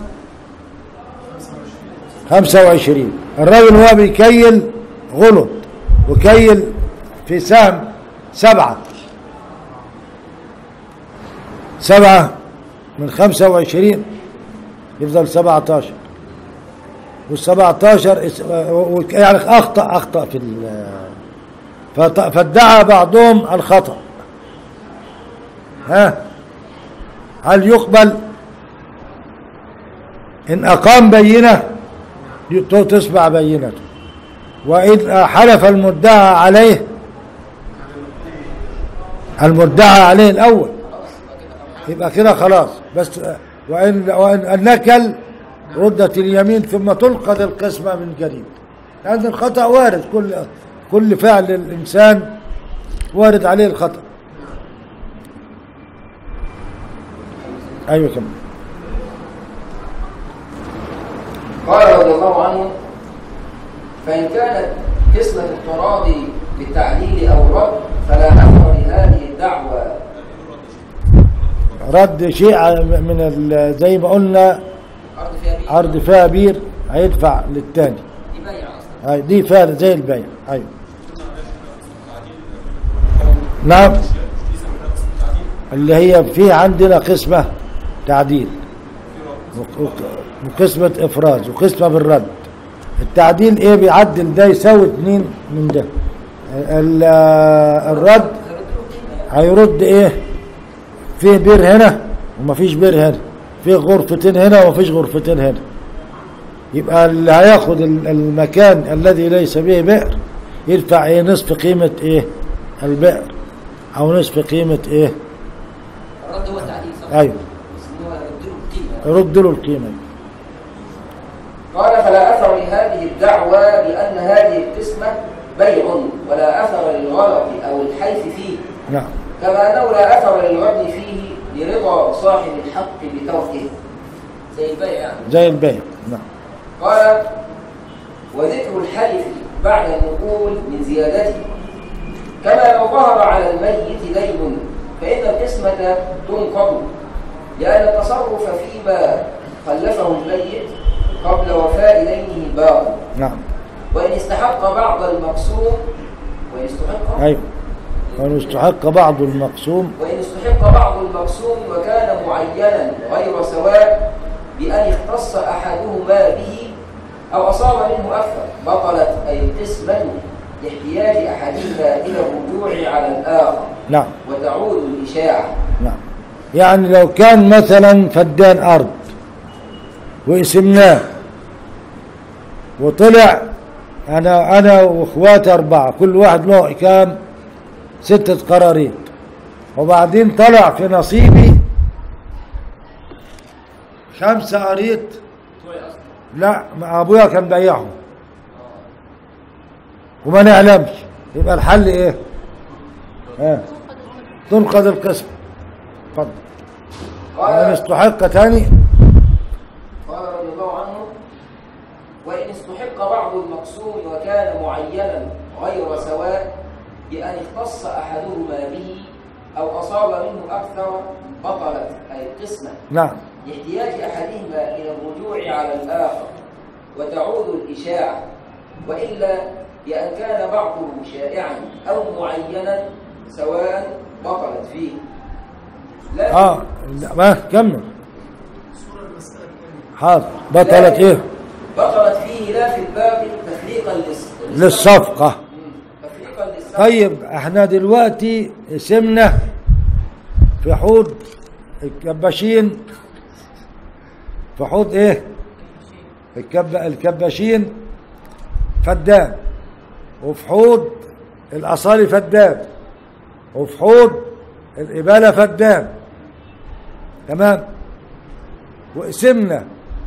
خمسة وعشرين الراجل هو بيكيل غلط وكيل في سهم سبعة سبعة من خمسة وعشرين يفضل سبعة عشر والسبعة عشر اس- و- يعني أخطأ أخطأ في ال فط- فادعى بعضهم الخطأ ها هل يقبل إن أقام بينة ت- تسمع بينته وإن حلف المدعى عليه المدعى عليه الأول يبقى كده خلاص بس وإن, وإن النكل ردت اليمين ثم تلقد القسمة من جديد لأن الخطأ وارد كل كل فعل الإنسان وارد عليه الخطأ أيوة كم قال رضي الله عنه فإن كانت قسمة التراضي بالتعديل أو الرد فلا أثر لهذه الدعوة رد شيء ع- من ال- زي ما قلنا عرض فيها بيع عرض فيها بير هيدفع للتاني دي بيع أصلا هاي دي فعل زي البيع ايوه نعم اللي هي في عندنا قسمة تعديل وق- وق- وقسمة إفراز وقسمة بالرد التعديل إيه بيعدل ده يساوي اتنين من ده ال- الرد هيرد إيه فيه بير هنا ومفيش بير هنا فيه غرفتين هنا ومفيش غرفتين هنا يبقى اللي هياخد ال- المكان الذي ليس به بئر يدفع ايه نصف قيمة ايه البئر او نصف قيمة ايه الرد هو التعديل صح؟ ايوه بس إن هو يردله القيمة رد له القيمة قال فلا أثر لهذه الدعوة لأن هذه القسمة بيع ولا أثر للغلط أو الحيف فيه نعم كما أنه لا أثر للرد فيه لرضا صاحب الحق بتركه زي البيع يعني زي البيع نعم قال وذكر الحلف بعد النقول من زيادته كما لو ظهر على الميت دين فإن القسمة تنقض لأن التصرف فيما خلفه الميت قبل وفاء دينه باطل نعم وإن استحق بعض المقسوم وإن استحق ايوه وان استحق بعض المقسوم وإن استحق بعض المقسوم وكان معينا غير سواء بأن اختص أحدهما به أو أصاب منه أكثر بطلت أي القسمة لاحتياج أحدهما إلى الرجوع على الآخر نعم وتعود الإشاعة نعم يعني لو كان مثلا فدان ارض وقسمناه وطلع انا انا واخواتي اربعه كل واحد له كام ستة قراريط وبعدين طلع في نصيبي خمسة قريط لا ما ابويا كان بيعهم وما نعلمش يبقى الحل ايه؟ ها تنقض القسم اتفضل وان قال استحق تاني قال رضي الله عنه وإن استحق بعض المقسوم وكان معينا غير سواء بأن اختص أحدهما به أو أصاب منه أكثر بطلت أي القسمة نعم لاحتياج أحدهما إلى الرجوع على الآخر وتعود الإشاعة وإلا بأن كان بعضه شائعا أو معينا سواء بطلت فيه لكن اه لا ما كمل حاضر بطلت ايه بطلت فيه فيه لا في الباقي تفريقا للس- للصفقة مم. تفريقا للصفقة طيب احنا دلوقتي سمنا في حوض الكباشين في حوض ايه الكب... الكباشين فدان وفي حوض الاصالي فدان وفي حوض الاباله فدان تمام وقسمنا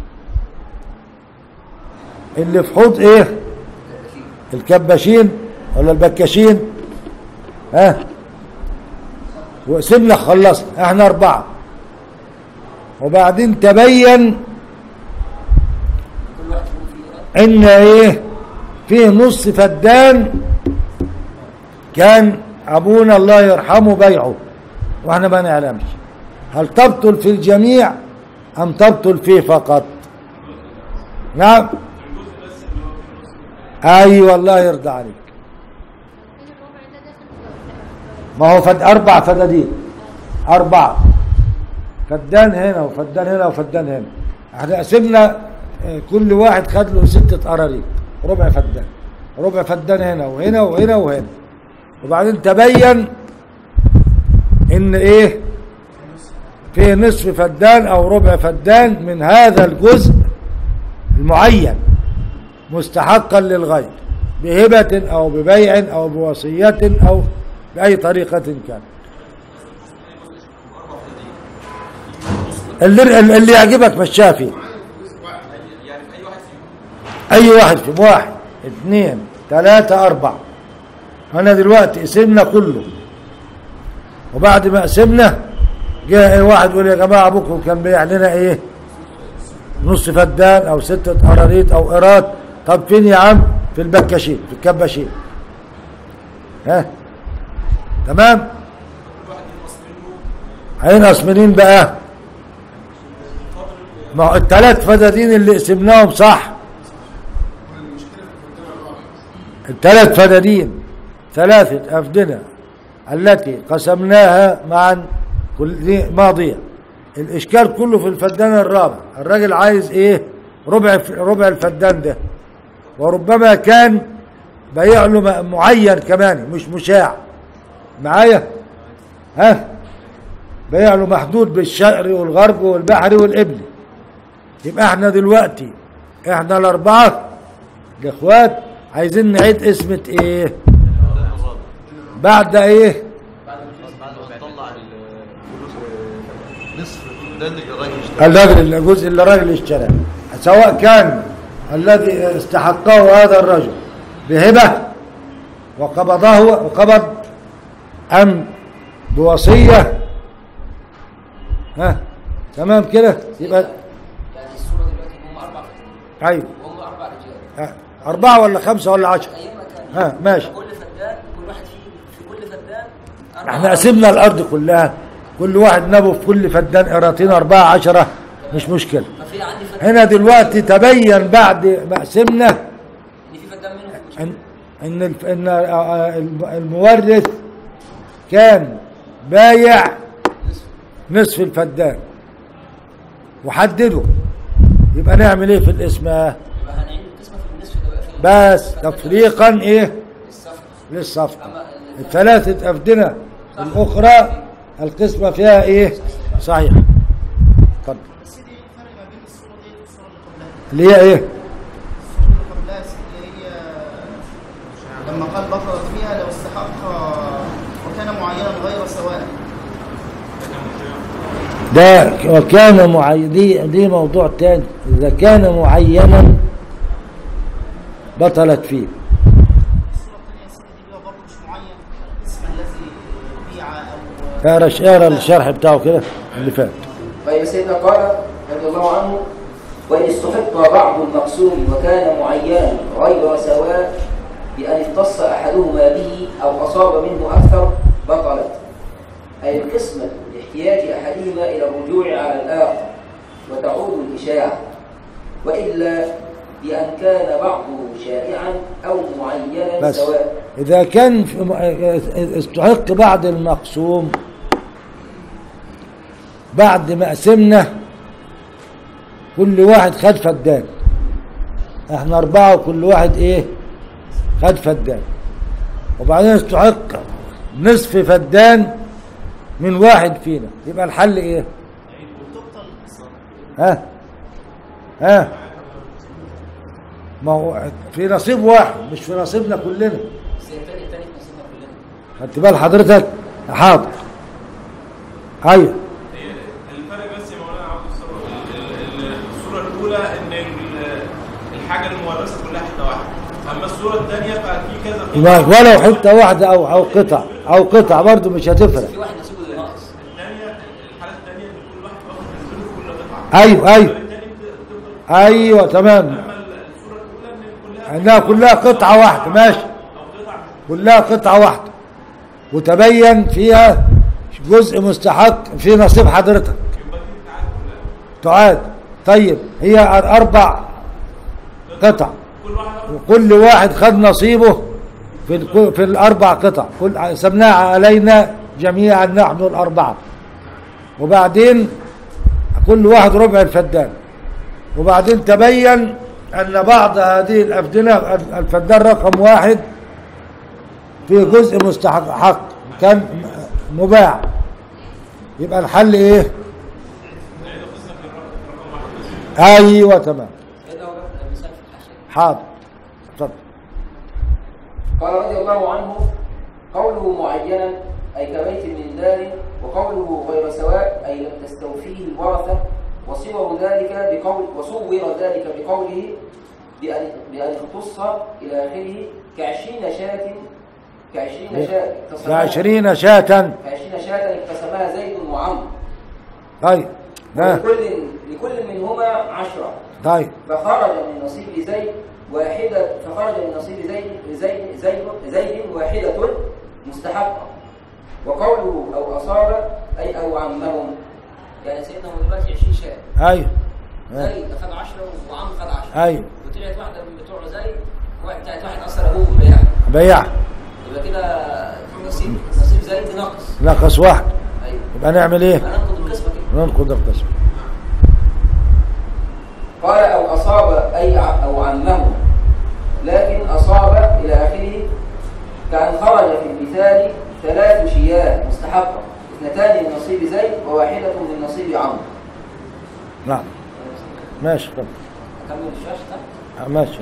اللي في حوض ايه الكباشين ولا البكاشين ها وقسمنا خلصنا احنا اربعه وبعدين تبين كل واحد يكون فيه ان ايه فيه نص فدان كان ابونا الله يرحمه بيعه واحنا ما نعلمش هل تبطل في الجميع ام تبطل فيه فقط نعم ايوه الله يرضى عليك ما هو فد اربع فدادين اربعه فدان هنا وفدان هنا وفدان هنا احنا قسمنا آه، كل واحد خد له ستة قراريط ربع فدان ربع فدان هنا وهنا وهنا وهنا وبعدين تبين ان ايه في نصف فدان او ربع فدان من هذا الجزء المعين مستحقا للغير بهبة او ببيع او بوصية او بأي طريقة كان اللي, اللي يعجبك مشاه فيه يعني في اي واحد فيهم اي واحد فيهم واحد اثنين ثلاثة أربعة أنا دلوقتي قسمنا كله وبعد ما قسمنا جاء إيه واحد يقول يا جماعة أبوكم كان بيع لنا إيه نص فدان أو ستة قراريط أو قيراط طب فين يا عم في البكاشين في الكباشين ها تمام هينقص منين بقى ما هو الثلاث فدادين اللي قسمناهم صح الثلاث فدادين ثلاثة أفدنة التي قسمناها معا كل دي ماضية الإشكال كله في الفدان الرابع الراجل عايز إيه ربع ربع الفدان ده وربما كان بيع له م- معين كمان مش مشاع معايا ها بيع له محدود بالشرق والغرب والبحري والإبلي يبقى احنا دلوقتي احنا الأربعة الإخوات عايزين نعيد اسمة إيه بعد إيه بعد ما تطلع الفلوس نصف ده اللي الراجل اشترى الراجل الجزء اللي الراجل اشتراه سواء كان الذي استحقه هذا الرجل بهبة وقبضه وقبض أم بوصية ها تمام كده يبقى يعني الصورة دلوقتي هم أربع فتيات أيوه وهم أربع رجال ها، أربعة ولا خمسة ولا عشرة أيام ما كان ها ماشي كل فدان كل واحد فيه في كل فدان أربع احنا قسمنا الأرض كلها كل واحد نبه في كل فدان قراطين أربعة عشرة مش مشكلة ففي عندي فدان هنا دلوقتي تبين بعد ما قسمنا إن في فدان منهم في مشكلة ان ان الف- ان آه، آه، الم- المورث كان بايع نصف الفدان وحدده يبقى نعمل ايه في الاسم يبقى هنعيد القسمة في النصف ده بقى فين؟ بس تفريقا ايه الصفر للصفقه أما ال- الثلاثه افدنه الاخرى القسمه فيها ايه صحيح اتفضل بس دي فرق ما بين الصورة دي والصورة اللي قبلها اللي هي ايه الصورة اللي قبلها اللي هي لما قال بطلت فيها لو استحق وكان معينا غير سواء ده وكان معين دي, دي موضوع تاني إذا كان معينا بطلت فيه الصورة الثانية الصورة دي اللي هو برضه مش معين الاسم الذي بيع أو اقرا ش- اقرا الشرح بتاعه كده اللي فات طيب سيدنا قال رضي الله عنه وإن استحق بعض المقسوم وكان معينا غير سواء بأن اختص أحدهما به أو أصاب منه أكثر بطلت أي القسمة لاحتياج أحدهما إلى الرجوع على الآخر وتعود الإشاعة وإلا بأن كان بعضه شائعا أو معينا بس سواء إذا كان في م- استحق بعد المقسوم بعد ما قسمنا كل واحد خد فدان احنا أربعة وكل واحد ايه خد فدان وبعدين استحق نصف فدان من واحد فينا يبقى الحل ايه ها ها ما هو في نصيب واحد مش في نصيبنا كلنا بس الثاني الثاني في نصيبنا كلنا خدت بال حضرتك حاضر ايوه هي الفرق بس يا مولانا عبد الصبر ال- ال- الصورة الأولى إن ال- الحاجة المورثة كلها حتة واحدة أما الصورة الثانية ففي كذا يبقى قطعة. ولو حته واحده او او قطع او قطع برضه مش هتفرق في واحد نصيبه اللي ناقص الثانية الحالة الثانية إن كل واحد واخد نسبته في كل قطعة ايوه ايوه الثاني بتفضل ايوه تمام أما الصورة الأولى إن كلها انها كلها قطعه واحده ماشي أو قطع كلها قطعه واحده وتبين فيها جزء مستحق في نصيب حضرتك تعاد طيب هي اربع قطع كل واحد واخد وكل واحد خد نصيبه في الك- في الاربع قطع كل سمناها علينا جميعا نحن الاربعه وبعدين كل واحد ربع الفدان وبعدين تبين ان بعض هذه الافدنه الفدان رقم واحد في جزء مستحق حق كان مباع يبقى الحل ايه ايوه تمام كده هو بقى المثال في الحاشيه حاضر اتفضل قال رضي الله عنه قوله معينا أي كبيت من دار وقوله غير سواء أي لم تستوفيه الورثة وصور ذلك بقول وصور ذلك بقوله بأن بأن اختص إلى آخره كعشرين شاة كعشرين شاة اقتسمها- بعشرين شاة كعشرين شاة اقتسمها زيد وعمرو طيب ها ولكل لكل منهما عشرة طيب فخرج من نصيب زيد واحدة فخرج من نصيب زيد زيد زيد, زيد واحدة مستحقة وقوله أو أصاب أي أو عمهم يعني سيدنا هو دلوقتي 20 شاة ايوه ها. زيد خد 10 وعم خد 10 ايوه وطلعت واحدة من بتوع زيد واحد بتاعت واحد أثر أبوه بيع بيع يبقى كده نصيب نصيب زيد ناقص نقص واحد أيوه يبقى نعمل ايه هننقض القسمة كده ننقض القسم قال أو أصاب أي ع- أو عمه لكن أصاب إلى آخره كأن خرج في المثال ثلاث شياه مستحقة اثنتان من نصيب زيد وواحدة من نصيب عمرو نعم ماشي طب أكمل الشاشة ده؟ ماشي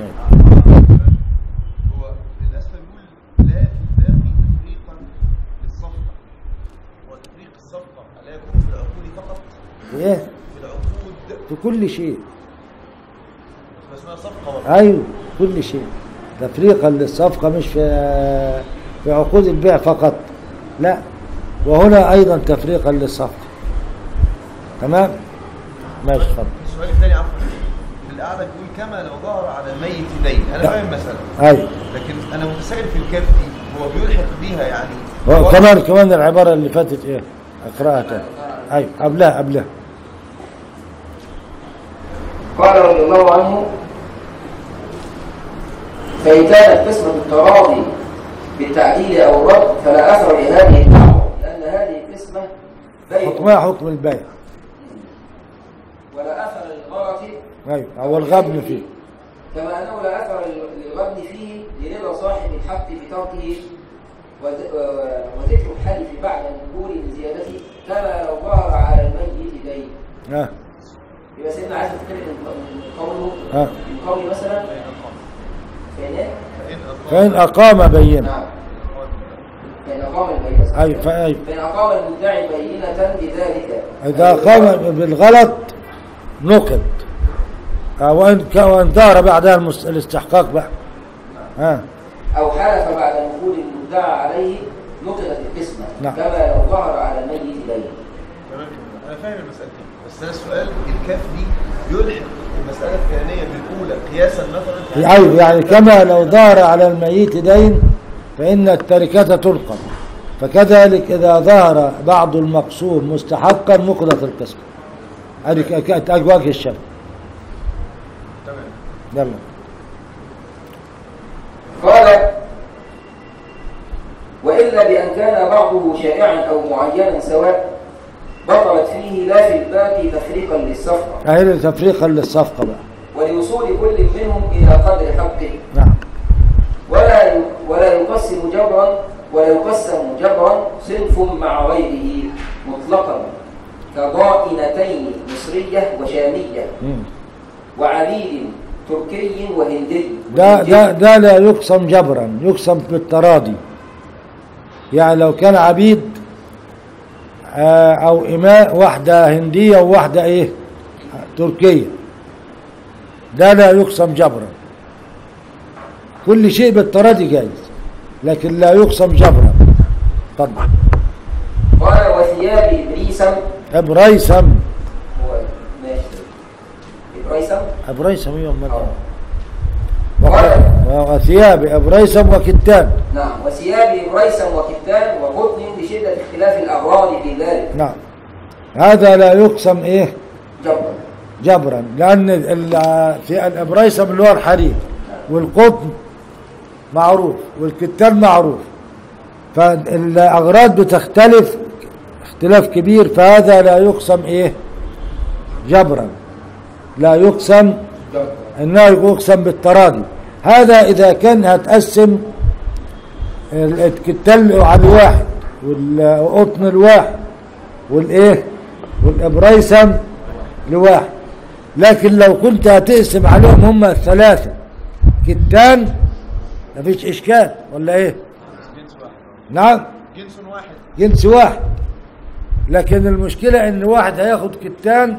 هو للاسف بيقول لا في الباقي تفريقا للصفقه وتفريق الصفقه لا يكون في العقود فقط ايه في العقود في كل شيء اسمها صفقه ولا ايوه كل شيء تفريقا للصفقه مش في في عقود البيع فقط لا وهنا ايضا تفريقا للصفقه تمام ماشي اتفضل السؤال الثاني عفوا في القعده بيقول كما لو ظهر على الميت دين انا لا. فاهم المساله ايوه لكن انا متسائل في الكاف دي هو بيلحق بيها يعني هو هو- كمان كمان العباره اللي فاتت ايه اقراها تاني ايوه قبلها قبلها قال رضي الله عنه فإن كانت قسمة التراضي بالتعديل أو الرد فلا أثر لهذه الدعوة لأن هذه القسمة بيع حكمها حكم البيع ولا أثر للغرة ايوه او الغبن فيه كما أنه لا أثر للغبن فيه لرضا صاحب الحق بتركه وذ- و- وذكر الحلف بعد النقول من زيادته كما لو ظهر على الميت دين ها يبقى سيدنا عايز تتكلم من قوله ها. من قوله مثلا فإن إيه؟ فان اقام بينه نعم فإن أقام البينة ايوه فايوه فإن أقام المدعي بينة بذلك إذا قام بالغلط نقد آه، وإن ك- وإن دار بعدها المس- الاستحقاق بقى ها أو حلف بعد نقول المدعى عليه نقلت القسمة نعم. كما لو ظهر على الميت دين تمام كده. انا فاهم المسالتين بس انا السؤال الكاف دي يلحق المساله الثانيه بالاولى قياسا مثلا أيوه يعني كما لو دار على الميت دين فإن التركة تنقض فكذلك إذا ظهر بعض المقسوم مستحقا نقضت القسمة هذه ك- ك- وجه الشرط تمام يلا قال وإلا بأن كان بعضه شائعا أو معينا سواء بطلت فيه لا في الباقي تفريقا للصفقة أهل تفريقا للصفقة بقى ولوصول لوصول كل منهم إلى قدر حقه نعم ولا ي- ولا يقسم جبرا ولا يقسم جبرا صنف مع غيره مطلقا كضائنتين مصرية وشامية مم. وعبيد تركي وهندي ده ده ده لا يقسم جبرا يقسم بالتراضي يعني لو كان عبيد آه، او اماء واحده هنديه وواحده ايه تركيه ده لا يقسم جبرا كل شيء بالتراضي جايز لكن لا يقسم جبرا اتفضل قال وثياب إبريسم ابريسم هو ماشي إبريسم ابريسم يوم آه. مدى وثياب ابريسم وكتان نعم وثياب إبريسم وكتان وقطن لشدة اختلاف الأغراض في ذلك نعم هذا لا يقسم ايه جبرا جبرا لان ال- في الابريسم اللي هو الحرير والقطن معروف والكتان معروف فالاغراض بتختلف اختلاف كبير فهذا لا يقسم ايه جبرا لا يقسم جبرا انه يقسم بالتراضي هذا اذا كان هتقسم ال- الكتان على الواحد والقطن الواحد والايه والابريسم لواحد لكن لو كنت هتقسم عليهم هم الثلاثه كتان مفيش اشكال ولا ايه جنس واحد نعم جنس واحد جنس واحد لكن المشكلة ان واحد هياخد كتان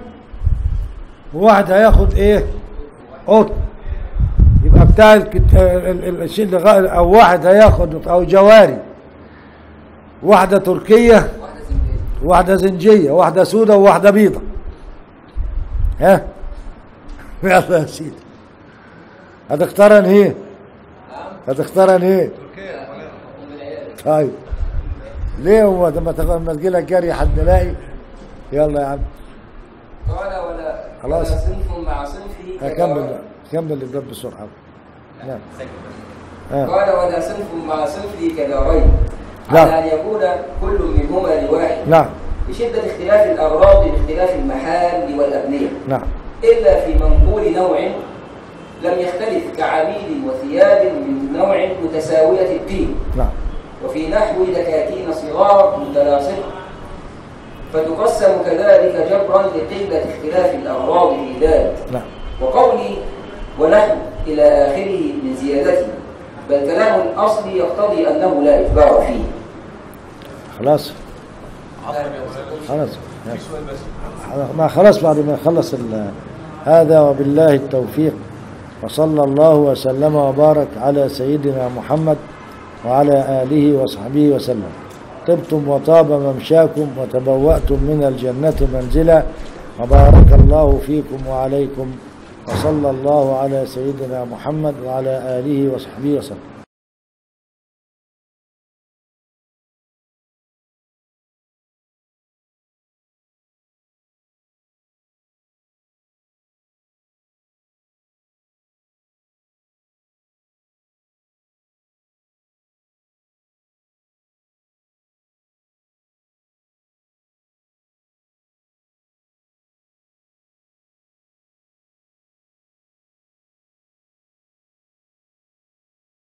وواحد هياخد ايه قطن يبقى بتاع الكت... ال- ال- الشيء اللي غ- او واحد هياخد او جواري واحدة تركية واحدة زنجية واحدة زنجية واحدة سودة وواحدة بيضة ها يلا يا سيدي هتختار انهي هتختار انهي تركيا ولا أم العيال طيب ليه هو لما تاخد- لما تجي لك جري حد لاقي يلا يا عم قال ولا خلاص. ولا صنف مع صنفه هكمل كجوار. بقى كمل الباب بسرعة نعم آه. قال ولا صنف مع صنفه كدارين نعم. على أن يكون كل منهما لواحد نعم لشدة اختلاف الأغراض باختلاف المحال والأبنية نعم إلا في منقول نوع لم يختلف كعبيد وثياب من نوع متساوية القيم نعم وفي نحو دكاكين صغار متلاصقة فتقسم كذلك جبرا لقلة اختلاف الأغراض في ذلك نعم وقولي ونحو إلى آخره من زيادته بل كلام الأصل يقتضي أنه لا إجبار فيه خلاص عفوا يا مولانا خلاص في سؤال بس ما خلاص بعد ما يخلص ال- هذا وبالله التوفيق وصلى الله وسلم وبارك على سيدنا محمد وعلى آله وصحبه وسلم طبتم وطاب ممشاكم وتبوأتم من الجنة منزلا وبارك الله فيكم وعليكم وصلى الله على سيدنا محمد وعلى آله وصحبه وسلم